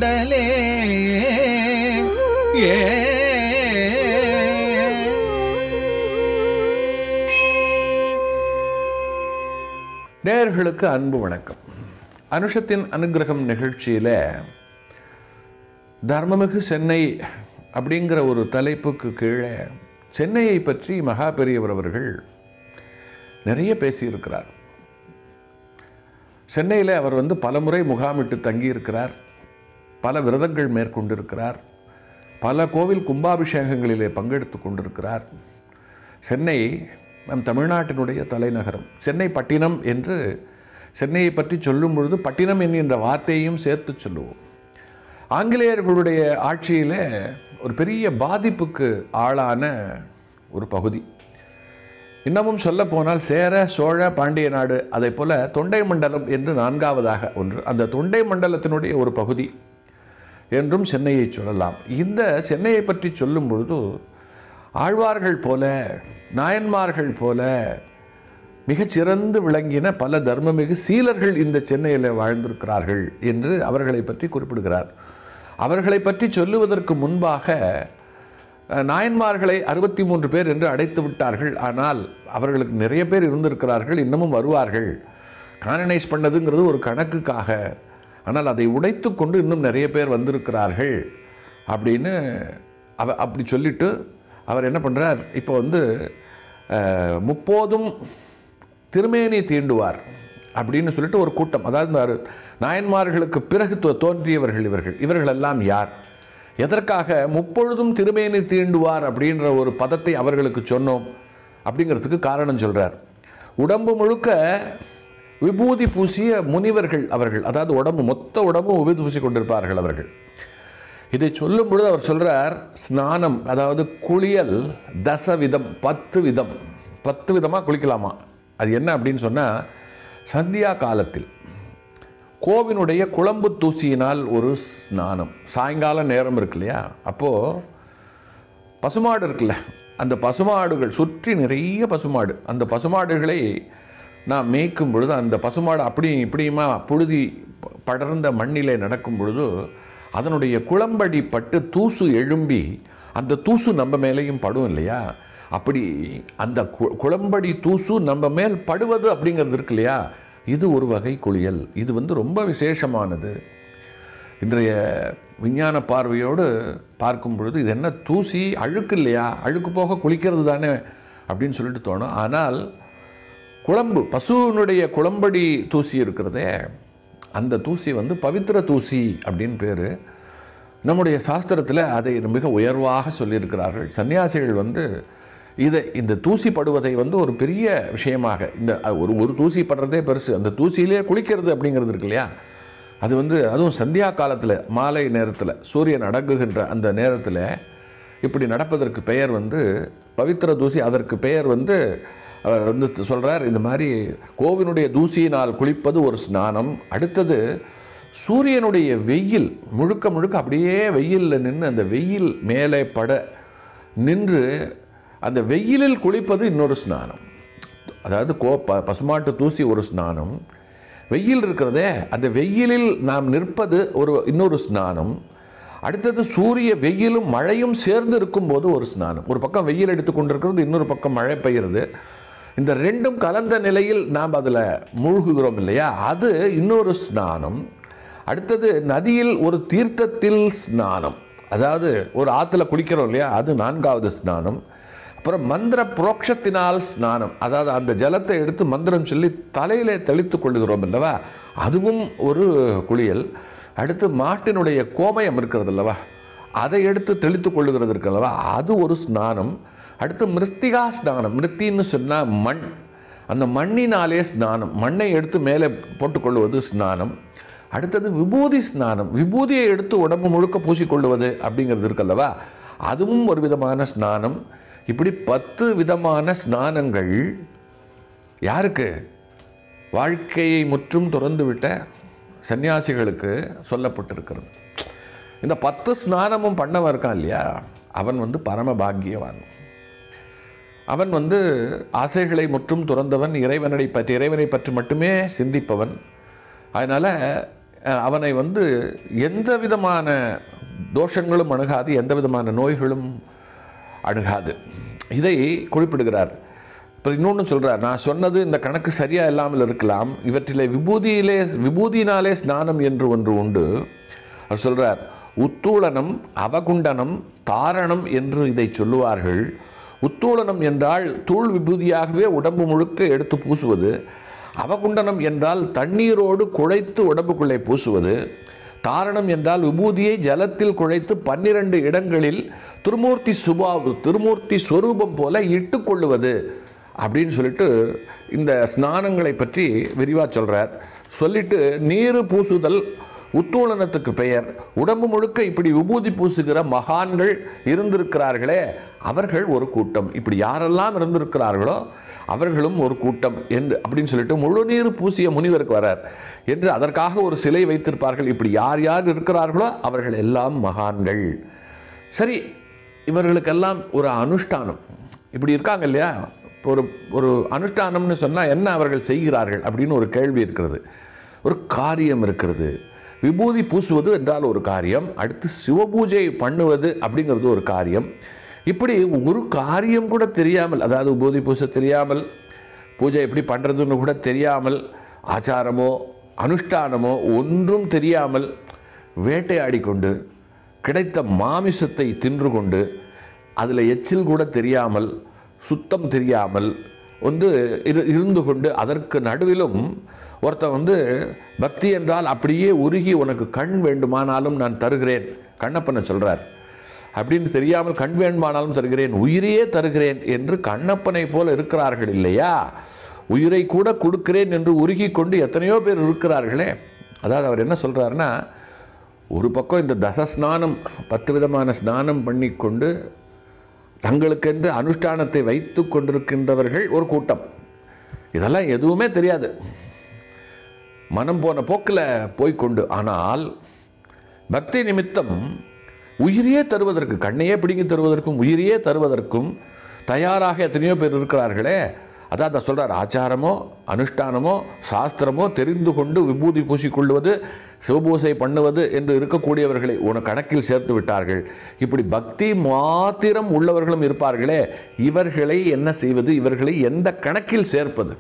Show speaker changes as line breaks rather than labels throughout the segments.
டலே ஏ
நேயர்களுக்கு அன்பு வணக்கம் அனுஷத்தின் அனுகிரகம் நிகழ்ச்சியில் தர்மமிகு சென்னை அப்படிங்கிற ஒரு தலைப்புக்கு கீழே சென்னையை பற்றி மகா பெரியவர் அவர்கள் நிறைய பேசியிருக்கிறார் சென்னையில் அவர் வந்து பலமுறை முகாமிட்டு தங்கியிருக்கிறார் பல விரதங்கள் மேற்கொண்டிருக்கிறார் பல கோவில் கும்பாபிஷேகங்களிலே பங்கெடுத்து கொண்டிருக்கிறார் சென்னை நம் தமிழ்நாட்டினுடைய தலைநகரம் சென்னை பட்டினம் என்று சென்னையை பற்றி சொல்லும் பொழுது பட்டினம் என்கின்ற வார்த்தையையும் சேர்த்து சொல்லுவோம் ஆங்கிலேயர்களுடைய ஆட்சியில் ஒரு பெரிய பாதிப்புக்கு ஆளான ஒரு பகுதி இன்னமும் சொல்ல போனால் சேர சோழ பாண்டிய நாடு அதை போல தொண்டை மண்டலம் என்று நான்காவதாக ஒன்று அந்த தொண்டை மண்டலத்தினுடைய ஒரு பகுதி என்றும் சென்னையை சொல்லலாம் இந்த சென்னையை பற்றி சொல்லும் பொழுது ஆழ்வார்கள் போல நாயன்மார்கள் போல மிகச்சிறந்து விளங்கின பல தர்மமிகு சீலர்கள் இந்த சென்னையில் வாழ்ந்திருக்கிறார்கள் என்று அவர்களை பற்றி குறிப்பிடுகிறார் அவர்களை பற்றி சொல்லுவதற்கு முன்பாக அஹ், நாயன்மார்களை அறுபத்தி மூன்று பேர் என்று அடைத்து விட்டார்கள் ஆனால் அவர்களுக்கு நிறைய பேர் இருந்திருக்கிறார்கள் இன்னமும் வருவார்கள் கானனைஸ் பண்ணதுங்கிறது ஒரு கணக்குக்காக ஆனால் அதை உடைத்து கொண்டு இன்னும் நிறைய பேர் வந்திருக்கிறார்கள் அப்படின்னு அவ அப்படி சொல்லிட்டு அவர் என்ன பண்ணுறார் இப்போ வந்து அஹ், முப்போதும் திருமேனி தீண்டுவார் அப்படின்னு சொல்லிட்டு ஒரு கூட்டம் அதாவது இந்த அரு- நாயன்மார்களுக்கு பிறகு தோ- தோன்றியவர்கள் இவர்கள் இவர்கள் எல்லாம் யார் எதற்காக முப்பொழுதும் திருமேனி தீண்டுவார் அப்படின்ற ஒரு பதத்தை அவர்களுக்கு சொன்னோம் அப்படிங்கிறதுக்கு காரணம் சொல்றார் உடம்பு முழுக்க விபூதி பூசிய முனிவர்கள் அவர்கள் அதாவது உடம்பு மொத்த உடம்பும் விபூதி பூசி கொண்டிருப்பார்கள் அவர்கள் இதை சொல்லும் பொழுது அவர் சொல்றார் ஸ்நானம் அதாவது குளியல் தசவிதம் பத்து விதம் பத்து விதமாக குளிக்கலாமா அது என்ன அப்படின்னு சொன்னால் சந்தியா காலத்தில் கோவினுடைய குழம்பு தூசியினால் ஒரு ஸ்நானம் சாயங்கால நேரம் இருக்கு இல்லையா அப்போது பசுமாடு இருக்குல்ல அந்த பசுமாடுகள் சுற்றி நிறைய பசுமாடு அந்த பசுமாடுகளை நான் மேய்க்கும் பொழுது அந்த பசுமாடு அப்படி இப்படியுமா புழுதி ப- படர்ந்த மண்ணிலே நடக்கும் பொழுது அதனுடைய குளம்படி பட்டு தூசு எழும்பி அந்த தூசு நம்ம மேலேயும் படும் இல்லையா அப்படி அந்த கு- குளம்படி தூசு நம்ம மேல் படுவது அப்படிங்கிறது இருக்கு இல்லையா இது ஒரு வகை குளியல் இது வந்து ரொம்ப விசேஷமானது இன்றைய விஞ்ஞான பார்வையோடு பார்க்கும் பொழுது இது என்ன தூசி அழுக்கு இல்லையா அழுக்கு போக குளிக்கிறது தானே அப்படின்னு சொல்லிட்டு தோணும் ஆனால் குழம்பு பசுவினுடைய குளம்படி தூசி இருக்கிறதே அந்த தூசி வந்து பவித்திர தூசி அப்படின்னு பேர் நம்முடைய சாஸ்திரத்தில் அதை மிக உயர்வாக சொல்லியிருக்கிறார்கள் சன்னியாசிகள் வந்து இதை இந்த தூசி படுவதை வந்து ஒரு பெரிய விஷயமாக இந்த அ, ஒரு ஒரு தூசி படுறதே பெருசு அந்த தூசியிலே குளிக்கிறது அப்படிங்கிறது இருக்கு இல்லையா அது வந்து அதுவும் சந்தியா காலத்தில் மாலை நேரத்தில் சூரியன் அடங்குகின்ற அந்த நேரத்தில் இப்படி நடப்பதற்கு பெயர் வந்து பவித்திர தூசி அதற்கு பெயர் வந்து அவர் வந்து சொல்கிறார் இந்த மாதிரி கோவினுடைய தூசியினால் குளிப்பது ஒரு ஸ்நானம் அடுத்தது சூரியனுடைய வெயில் முழுக்க முழுக்க அப்படியே வெயிலில் நின்று அந்த வெயில் மேலே பட நின்று அந்த வெயிலில் குளிப்பது இன்னொரு ஸ்நானம் அதாவது கோ ப பசுமாட்டு தூசி ஒரு ஸ்நானம் வெயில் இருக்கிறதே அந்த வெயிலில் நாம் நிற்பது ஒரு இன்னொரு ஸ்நானம் அடுத்தது சூரிய வெயிலும் மழையும் சேர்ந்து இருக்கும்போது ஒரு ஸ்நானம் ஒரு பக்கம் வெயில் எடுத்து கொண்டிருக்கிறது இன்னொரு பக்கம் மழை பெய்யுறது இந்த ரெண்டும் கலந்த நிலையில் நாம் அதில் மூழ்குகிறோம் இல்லையா அது இன்னொரு ஸ்நானம் அடுத்தது நதியில் ஒரு தீர்த்தத்தில் ஸ்நானம் அதாவது ஒரு ஆற்றுல குளிக்கிறோம் இல்லையா அது நான்காவது ஸ்நானம் அப்புறம் மந்திர புரோக்ஷத்தினால் ஸ்நானம் அதாவது அந்த ஜலத்தை எடுத்து மந்திரம் சொல்லி தலையிலே தெளித்து கொள்ளுகிறோம் அல்லவா அதுவும் ஒரு குளியல் அடுத்து மாட்டினுடைய கோமயம் இருக்கிறது அல்லவா அதை எடுத்து தெளித்து கொள்ளுகிறது இருக்கு அல்லவா அது ஒரு ஸ்நானம் அடுத்து மிருத்திகா ஸ்நானம் மிருத்தின்னு சொன்னால் மண் அந்த மண்ணினாலே ஸ்நானம் மண்ணை எடுத்து மேலே போட்டுக்கொள்வது ஸ்நானம் அடுத்தது விபூதி ஸ்நானம் விபூதியை எடுத்து உடம்பு முழுக்க பூசிக்கொள்வது அப்படிங்கிறது இருக்கல்லவா அதுவும் ஒரு விதமான ஸ்நானம் இப்படி பத்து விதமான ஸ்நானங்கள் யாருக்கு வாழ்க்கையை முற்றும் துறந்துவிட்ட சன்னியாசிகளுக்கு சொல்லப்பட்டிருக்கிறது இந்த பத்து ஸ்நானமும் பண்ணவன் இருக்கான் இல்லையா அவன் வந்து பரம பாக்கியவான் அவன் வந்து ஆசைகளை முற்றும் துறந்தவன் இறைவனை பற்றி இறைவனை பற்றி மட்டுமே சிந்திப்பவன் அதனால் அஹ், அவனை வந்து எந்த விதமான தோஷங்களும் அணுகாது எந்த விதமான நோய்களும் அணுகாது இதை குறிப்பிடுகிறார் இப்போ இன்னொன்று சொல்கிறார் நான் சொன்னது இந்த கணக்கு சரியாக இல்லாமல் இருக்கலாம் இவற்றிலே விபூதியிலே விபூதியினாலே ஸ்நானம் என்று ஒன்று உண்டு அவர் சொல்கிறார் உத்தூளனம் அவகுண்டனம் தாரணம் என்று இதை சொல்லுவார்கள் உத்தூளனம் என்றால் தூள் விபூதியாகவே உடம்பு முழுக்க எடுத்து பூசுவது அவகுண்டனம் என்றால் தண்ணீரோடு குழைத்து உடம்புக்குள்ளே பூசுவது தாரணம் என்றால் விபூதியை ஜலத்தில் குழைத்து பன்னிரண்டு இடங்களில் திருமூர்த்தி சுபா திருமூர்த்தி ஸ்வரூபம் போல இட்டுக்கொள்ளுவது அப்படின்னு சொல்லிட்டு இந்த ஸ்நானங்களை பற்றி விரிவாக சொல்கிறார் சொல்லிட்டு நீர் பூசுதல் உத்தூளனத்துக்கு பெயர் உடம்பு முழுக்க இப்படி விபூதி பூசுகிற மகான்கள் இருந்திருக்கிறார்களே அவர்கள் ஒரு கூட்டம் இப்படி யாரெல்லாம் இருந்திருக்கிறார்களோ அவர்களும் ஒரு கூட்டம் என்று அப்படின்னு சொல்லிட்டு முழுநீர் பூசிய முனிவருக்கு வரார் என்று அதற்காக ஒரு சிலை வைத்திருப்பார்கள் இப்படி யார் யார் இருக்கிறார்களோ அவர்கள் எல்லாம் மகான்கள் சரி இவர்களுக்கெல்லாம் ஒரு அனுஷ்டானம் இப்படி இருக்காங்க இல்லையா ஒரு ஒரு அனுஷ்டானம்னு சொன்னால் என்ன அவர்கள் செய்கிறார்கள் அப்படின்னு ஒரு கேள்வி இருக்கிறது ஒரு காரியம் இருக்கிறது விபூதி பூசுவது என்றால் ஒரு காரியம் அடுத்து சிவபூஜை பண்ணுவது அப்படிங்கிறது ஒரு காரியம் இப்படி ஒரு காரியம் கூட தெரியாமல் அதாவது விபூதி பூச தெரியாமல் பூஜை எப்படி பண்ணுறதுன்னு கூட தெரியாமல் ஆச்சாரமோ அனுஷ்டானமோ ஒன்றும் தெரியாமல் வேட்டையாடி கொண்டு கிடைத்த மாமிசத்தை தின்று கொண்டு அதில் எச்சில் கூட தெரியாமல் சுத்தம் தெரியாமல் வந்து இரு இருந்து கொண்டு அதற்கு நடுவிலும் ஒருத்தன் வந்து பக்தி என்றால் அப்படியே உருகி உனக்கு கண் வேண்டுமானாலும் நான் தருகிறேன் கண்ணப்பனை சொல்கிறார் அப்படின்னு தெரியாமல் கண் வேண்டுமானாலும் தருகிறேன் உயிரையே தருகிறேன் என்று கண்ணப்பனை போல இருக்கிறார்கள் இல்லையா உயிரை கூட கொடுக்கிறேன் என்று உருகி கொண்டு எத்தனையோ பேர் இருக்கிறார்களே அதாவது அவர் என்ன சொல்கிறாருன்னா ஒரு பக்கம் இந்த தச ஸ்நானம் பத்து விதமான ஸ்நானம் பண்ணிக்கொண்டு தங்களுக்கென்று அனுஷ்டானத்தை வைத்து கொண்டிருக்கின்றவர்கள் ஒரு கூட்டம் இதெல்லாம் எதுவுமே தெரியாது மனம் போன போக்கில் போய்க்கொண்டு ஆனால் பக்தி நிமித்தம் உயிரையே தருவதற்கு கண்ணையே பிடுங்கி தருவதற்கும் உயிரையே தருவதற்கும் தயாராக எத்தனையோ பேர் இருக்கிறார்களே அதான் அதை சொல்கிறார் ஆச்சாரமோ அனுஷ்டானமோ சாஸ்திரமோ தெரிந்து கொண்டு விபூதி பூசிக்கொள்வது சிவபூசை பண்ணுவது என்று இருக்கக்கூடியவர்களை உன கணக்கில் சேர்த்து விட்டார்கள் இப்படி பக்தி மாத்திரம் உள்ளவர்களும் இருப்பார்களே இவர்களை என்ன செய்வது இவர்களை எந்த கணக்கில் சேர்ப்பது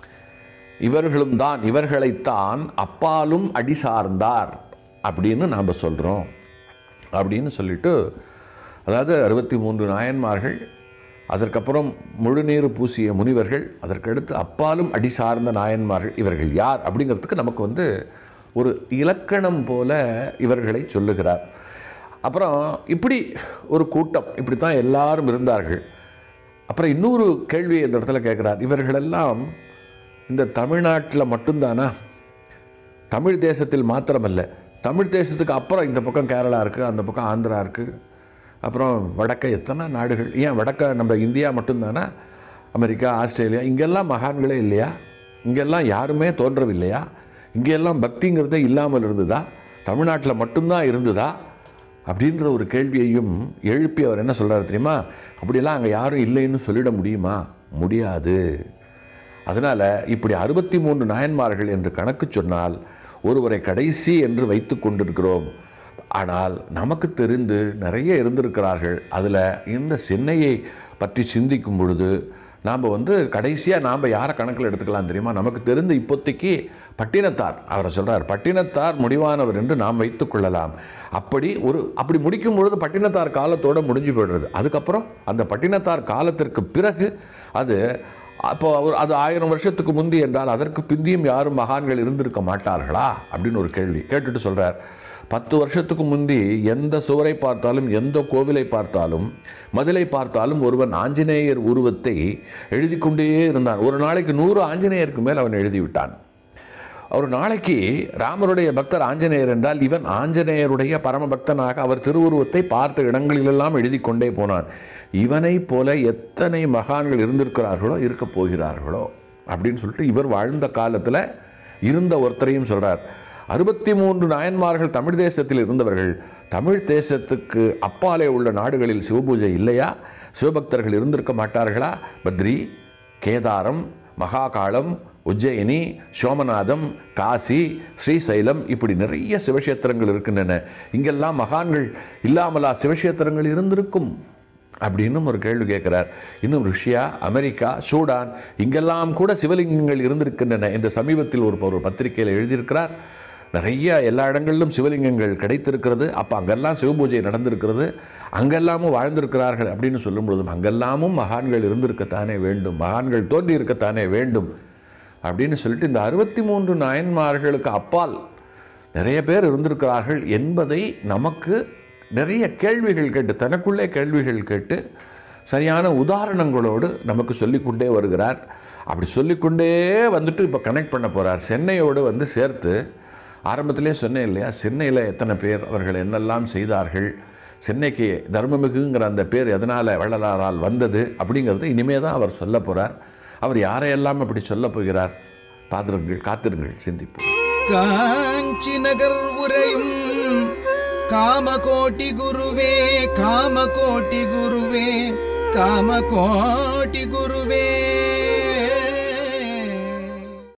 இவர்களும் தான் இவர்களைத்தான் அப்பாலும் அடி சார்ந்தார் அப்படின்னு நாம் சொல்கிறோம் அப்படின்னு சொல்லிட்டு அதாவது அறுபத்தி மூன்று நாயன்மார்கள் அதற்கப்புறம் முழுநீர் பூசிய முனிவர்கள் அதற்கடுத்து அப்பாலும் அடி சார்ந்த நாயன்மார்கள் இவர்கள் யார் அப்படிங்கிறதுக்கு நமக்கு வந்து ஒரு இலக்கணம் போல இவர்களை சொல்லுகிறார் அப்புறம் இப்படி ஒரு கூட்டம் இப்படி தான் எல்லாரும் இருந்தார்கள் அப்புறம் இன்னொரு கேள்வி இந்த இடத்துல கேட்குறார் இவர்களெல்லாம் இந்த தமிழ்நாட்டில் மட்டும்தானா தமிழ் தேசத்தில் மாத்திரமல்ல தமிழ் தேசத்துக்கு அப்புறம் இந்த பக்கம் கேரளா இருக்குது அந்த பக்கம் ஆந்திரா இருக்குது அப்புறம் வடக்க எத்தனை நாடுகள் ஏன் வடக்க நம்ம இந்தியா மட்டும்தானா அமெரிக்கா ஆஸ்திரேலியா இங்கெல்லாம் மகான்களே இல்லையா இங்கெல்லாம் யாருமே தோன்றவில்லையா இங்கெல்லாம் பக்திங்கிறதே இல்லாமல் இருந்ததா தமிழ்நாட்டில் மட்டும்தான் இருந்ததா அப்படின்ற ஒரு கேள்வியையும் எழுப்பி அவர் என்ன சொல்கிறார் தெரியுமா அப்படியெல்லாம் அங்கே யாரும் இல்லைன்னு சொல்லிட முடியுமா முடியாது அதனால் இப்படி அறுபத்தி மூன்று நாயன்மார்கள் என்று கணக்கு சொன்னால் ஒருவரை கடைசி என்று வைத்து கொண்டிருக்கிறோம் ஆனால் நமக்கு தெரிந்து நிறைய இருந்திருக்கிறார்கள் அதில் இந்த சென்னையை பற்றி சிந்திக்கும் பொழுது நாம் வந்து கடைசியாக நாம் யாரை கணக்கில் எடுத்துக்கலாம் தெரியுமா நமக்கு தெரிந்து இப்போதைக்கு பட்டினத்தார் அவரை சொல்கிறார் பட்டினத்தார் முடிவானவர் என்று நாம் வைத்துக் கொள்ளலாம் அப்படி ஒரு அப்படி முடிக்கும் பொழுது பட்டினத்தார் காலத்தோட முடிஞ்சு போயிடுறது அதுக்கப்புறம் அந்த பட்டினத்தார் காலத்திற்கு பிறகு அது அப்போ ஒரு அது ஆயிரம் வருஷத்துக்கு முந்தி என்றால் அதற்கு பிந்தியும் யாரும் மகான்கள் இருந்திருக்க மாட்டார்களா அப்படின்னு ஒரு கேள்வி கேட்டுட்டு சொல்கிறார் பத்து வருஷத்துக்கு முந்தி எந்த சுவரை பார்த்தாலும் எந்த கோவிலை பார்த்தாலும் மதிலை பார்த்தாலும் ஒருவன் ஆஞ்சநேயர் உருவத்தை எழுதி கொண்டே இருந்தான் ஒரு நாளைக்கு நூறு ஆஞ்சநேயருக்கு மேல் அவன் எழுதிவிட்டான் ஒரு நாளைக்கு ராமருடைய பக்தர் ஆஞ்சநேயர் என்றால் இவன் ஆஞ்சநேயருடைய பரம பக்தனாக அவர் திருவுருவத்தை பார்த்த இடங்களிலெல்லாம் எழுதி கொண்டே போனான் இவனை போல எத்தனை மகான்கள் இருந்திருக்கிறார்களோ இருக்க போகிறார்களோ அப்படின்னு சொல்லிட்டு இவர் வாழ்ந்த காலத்தில் இருந்த ஒருத்தரையும் சொல்கிறார் அறுபத்தி மூன்று நாயன்மார்கள் தமிழ் தேசத்தில் இருந்தவர்கள் தமிழ் தேசத்துக்கு அப்பாலே உள்ள நாடுகளில் சிவபூஜை இல்லையா சிவபக்தர்கள் இருந்திருக்க மாட்டார்களா பத்ரி கேதாரம் மகாகாளம் உஜ்ஜயினி சோமநாதம் காசி ஸ்ரீசைலம் இப்படி நிறைய சிவக்ஷேத்திரங்கள் இருக்கின்றன இங்கெல்லாம் மகான்கள் இல்லாமலா சிவக்ஷேத்திரங்கள் இருந்திருக்கும் அப்படின்னு ஒரு கேள்வி கேட்கிறார் இன்னும் ருஷ்யா அமெரிக்கா சூடான் இங்கெல்லாம் கூட சிவலிங்கங்கள் இருந்திருக்கின்றன என்று சமீபத்தில் ஒரு ஒரு பத்திரிகையில் எழுதியிருக்கிறார் நிறைய எல்லா இடங்களிலும் சிவலிங்கங்கள் கிடைத்திருக்கிறது அப்போ அங்கெல்லாம் சிவபூஜை நடந்திருக்கிறது அங்கெல்லாமும் வாழ்ந்திருக்கிறார்கள் அப்படின்னு சொல்லும் பொழுதும் அங்கெல்லாமும் மகான்கள் இருந்திருக்கத்தானே வேண்டும் மகான்கள் தோன்றி இருக்கத்தானே வேண்டும் அப்படின்னு சொல்லிட்டு இந்த அறுபத்தி மூன்று நாயன்மார்களுக்கு அப்பால் நிறைய பேர் இருந்திருக்கிறார்கள் என்பதை நமக்கு நிறைய கேள்விகள் கேட்டு தனக்குள்ளே கேள்விகள் கேட்டு சரியான உதாரணங்களோடு நமக்கு சொல்லிக்கொண்டே வருகிறார் அப்படி சொல்லிக்கொண்டே வந்துட்டு இப்போ கனெக்ட் பண்ண போகிறார் சென்னையோடு வந்து சேர்த்து ஆரம்பத்திலே சொன்னேன் இல்லையா சென்னையில் எத்தனை பேர் அவர்கள் என்னெல்லாம் செய்தார்கள் சென்னைக்கு தர்மமிகுங்கிற அந்த பேர் எதனால் வள்ளலாரால் வந்தது அப்படிங்கிறது இனிமே தான் அவர் சொல்ல போகிறார் அவர் யாரையெல்லாம் அப்படி சொல்ல போகிறார் பாத்திரங்கள் காத்திருங்கள் சிந்திப்போம்
காஞ்சி நகர் உரையும் காமகோட்டி குருவே காமகோட்டி குருவே காமகோட்டி குருவே